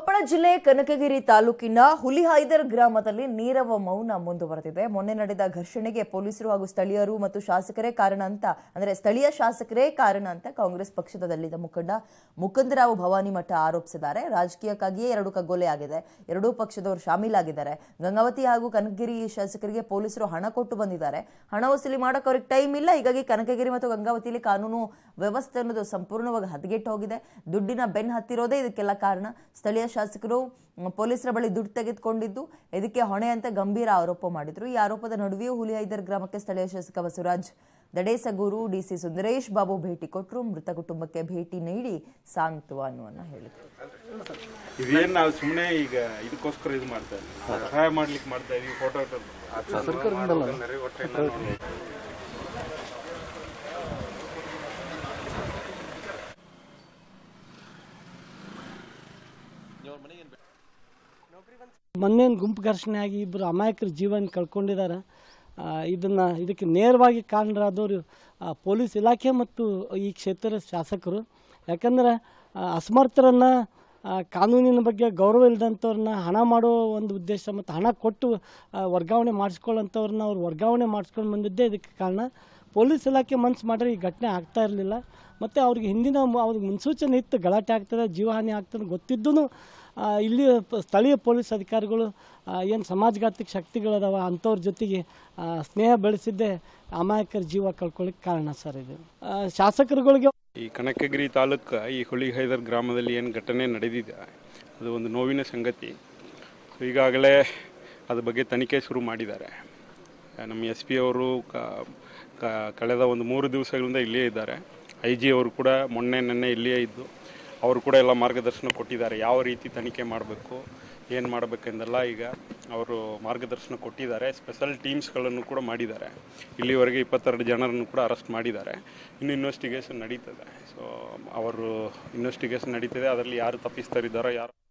ಕೊಪ್ಪಳ ಜಿಲ್ಲೆ ಕನಕಗಿರಿ ತಾಲೂಕಿನ ಹುಲಿಹೈದರ್ ಗ್ರಾಮದಲ್ಲಿ ನೀರವ ಮೌನ ಮುಂದುವರೆದಿದೆ ಮೊನ್ನೆ ನಡೆದ ಘರ್ಷಣೆಗೆ ಪೊಲೀಸರು ಹಾಗೂ ಸ್ಥಳೀಯರು ಮತ್ತು ಶಾಸಕರೇ ಕಾರಣ ಅಂತ ಅಂದ್ರೆ ಸ್ಥಳೀಯ ಶಾಸಕರೇ ಕಾರಣ ಅಂತ ಕಾಂಗ್ರೆಸ್ ಪಕ್ಷದ ದಲಿತ ಮುಖಂಡ ಮುಕುಂದರಾವ್ ಭವಾನಿ ಮಠ ಆರೋಪಿಸಿದ್ದಾರೆ ರಾಜಕೀಯಕ್ಕಾಗಿಯೇ ಎರಡು ಕಗ್ಗೊಲೆ ಆಗಿದೆ ಎರಡೂ ಪಕ್ಷದವರು ಶಾಮೀಲಾಗಿದ್ದಾರೆ ಗಂಗಾವತಿ ಹಾಗೂ ಕನಕಗಿರಿ ಶಾಸಕರಿಗೆ ಪೊಲೀಸರು ಹಣ ಕೊಟ್ಟು ಬಂದಿದ್ದಾರೆ ಹಣ ವಸೂಲಿ ಮಾಡಕ್ಕೆ ಅವ್ರಿಗೆ ಟೈಮ್ ಇಲ್ಲ ಹೀಗಾಗಿ ಕನಕಗಿರಿ ಮತ್ತು ಗಂಗಾವತಿಯಲ್ಲಿ ಕಾನೂನು ವ್ಯವಸ್ಥೆ ಅನ್ನೋದು ಸಂಪೂರ್ಣವಾಗಿ ಹದಗೆಟ್ಟು ಹೋಗಿದೆ ದುಡ್ಡಿನ ಬೆನ್ ಹತ್ತಿರೋದೇ ಇದಕ್ಕೆಲ್ಲ ಕಾರಣ ಸ್ಥಳೀಯ ಶಾಸಕರು ಮ್, ಪೊಲೀಸರ ಬಳಿ ದುಡ್ಡು ತೆಗೆದುಕೊಂಡಿದ್ದು ಇದಕ್ಕೆ ಹೊಣೆ ಅಂತ ಗಂಭೀರ ಆರೋಪ ಮಾಡಿದ್ರು ಈ ಆರೋಪದ ನಡುವೆಯೂ ಹುಲಿಹೈದರ್ ಗ್ರಾಮಕ್ಕೆ ಸ್ಥಳೀಯ ಶಾಸಕ ಬಸವರಾಜ್ ದಡೇಸಗೂರು ಡಿಸಿ ಸುಂದರೇಶ್ ಬಾಬು ಭೇಟಿ ಕೊಟ್ಟರು ಮೃತ ಕುಟುಂಬಕ್ಕೆ ಭೇಟಿ ನೀಡಿ ಸಾಂತ್ವನವನ್ನ ಹೇಳಿದರು ಇದೇನ್ ನಾವು ಸುಮ್ಮನೆ ಈಗ ಇದಕ್ಕೋಸ್ಕರ ಇದು ಮಾಡ್ತಾ ಇದ್ದೀವಿ ಸಹಾಯ ಮಾಡ್ಲಿಕ್ಕೆ ಮಾಡ್ತಾ ಇದೀವಿ ಫೋಟೋ ಮೊನ್ನೆ ಗುಂಪು ಘರ್ಷಣೆ ಆಗಿ ಇಬ್ಬರು ಅಮಾಯಕರ ಜೀವನ ಕಳ್ಕೊಂಡಿದ್ದಾರೆ ಆ, ಇದನ್ನ ಇದಕ್ಕೆ ನೇರವಾಗಿ ಕಾರಣರಾದವರು ಆ, ಪೊಲೀಸ್ ಇಲಾಖೆ ಮತ್ತು ಈ ಕ್ಷೇತ್ರದ ಶಾಸಕರು ಯಾಕಂದ್ರೆ ಆ, ಅಸಮರ್ಥರನ್ನ ಆ, ಕಾನೂನಿನ ಬಗ್ಗೆ ಗೌರವ ಇಲ್ಲದಂಥವ್ರನ್ನ ಹಣ ಮಾಡೋ ಒಂದು ಉದ್ದೇಶ ಮತ್ತು ಹಣ ಕೊಟ್ಟು ಆ, ವರ್ಗಾವಣೆ ಮಾಡಿಸ್ಕೊಳ್ಳೋಂಥವ್ರನ್ನ ಅವ್ರು ವರ್ಗಾವಣೆ ಮಾಡಿಸ್ಕೊಂಡು ಬಂದಿದ್ದೇ ಇದಕ್ಕೆ ಕಾರಣ ಪೊಲೀಸ್ ಇಲಾಖೆ ಮನ್ಸು ಮಾಡಿದ್ರೆ ಈ ಘಟನೆ ಆಗ್ತಾ ಇರಲಿಲ್ಲ ಮತ್ತು ಅವ್ರಿಗೆ ಹಿಂದಿನ ಮು- ಅವ್ರಿಗೆ ಮುನ್ಸೂಚನೆ ಇತ್ತು ಗಲಾಟೆ ಆಗ್ತದೆ ಜೀವಹಾನಿ ಆಗ್ತದೆ ಗೊತ್ತಿದ್ದೂ ಇಲ್ಲಿ ಪ- ಸ್ಥಳೀಯ ಪೊಲೀಸ್ ಅಧಿಕಾರಿಗಳು ಏನು ಸಮಾಜಘಾತಕ ಶಕ್ತಿಗಳದಾವ ಅಂಥವ್ರ ಜೊತೆಗೆ ಆ, ಸ್ನೇಹ ಬೆಳೆಸಿದ್ದೇ ಅಮಾಯಕರ ಜೀವ ಕಳ್ಕೊಳ್ಳಿಕ್ಕೆ ಕಾರಣ ಸರ್ ಇದು ಆ, ಶಾಸಕರುಗಳಿಗೆ ಈ ಕನಕಗಿರಿ ತಾಲೂಕು ಈ ಹುಲಿಹೈದರ್ ಗ್ರಾಮದಲ್ಲಿ ಏನು ಘಟನೆ ನಡೆದಿದೆ ಅದು ಒಂದು ನೋವಿನ ಸಂಗತಿ ಸೊ ಈಗಾಗಲೇ ಅದ್ರ ಬಗ್ಗೆ ತನಿಖೆ ಶುರು ಮಾಡಿದ್ದಾರೆ ನಮ್ಮ ಎಸ್ ಪಿ ಅವರು ಕ- ಕ- ಕಳೆದ ಒಂದು ಮೂರು ದಿವಸಗಳಿಂದ ಇಲ್ಲಿಯೇ ಇದ್ದಾರೆ ಐ ಜಿ ಅವರು ಕೂಡ ಮೊನ್ನೆ ನೆನ್ನೆ ಇಲ್ಲಿಯೇ ಇದ್ದು ಅವರು ಕೂಡ ಎಲ್ಲ ಮಾರ್ಗದರ್ಶನ ಕೊಟ್ಟಿದ್ದಾರೆ ಯಾವ ರೀತಿ ತನಿಖೆ ಮಾಡಬೇಕು ಏನು ಮಾಡಬೇಕೆಂದೆಲ್ಲ ಈಗ ಅವರು ಮಾರ್ಗದರ್ಶನ ಕೊಟ್ಟಿದ್ದಾರೆ ಸ್ಪೆಷಲ್ ಟೀಮ್ಸ್ಗಳನ್ನು ಕೂಡ ಮಾಡಿದ್ದಾರೆ ಇಲ್ಲಿವರೆಗೆ ಇಪ್ಪತ್ತೆರಡು ಜನರನ್ನು ಕೂಡ ಅರೆಸ್ಟ್ ಮಾಡಿದ್ದಾರೆ ಇನ್ನು ಇನ್ವೆಸ್ಟಿಗೇಷನ್ ನಡೀತದೆ ಸೊ ಅವರು ಇನ್ವೆಸ್ಟಿಗೇಷನ್ ನಡೀತದೆ ಅದರಲ್ಲಿ ಯಾರು ತಪ್ಪಿಸ್ತರಿದ್ದಾರೋ ಯಾರು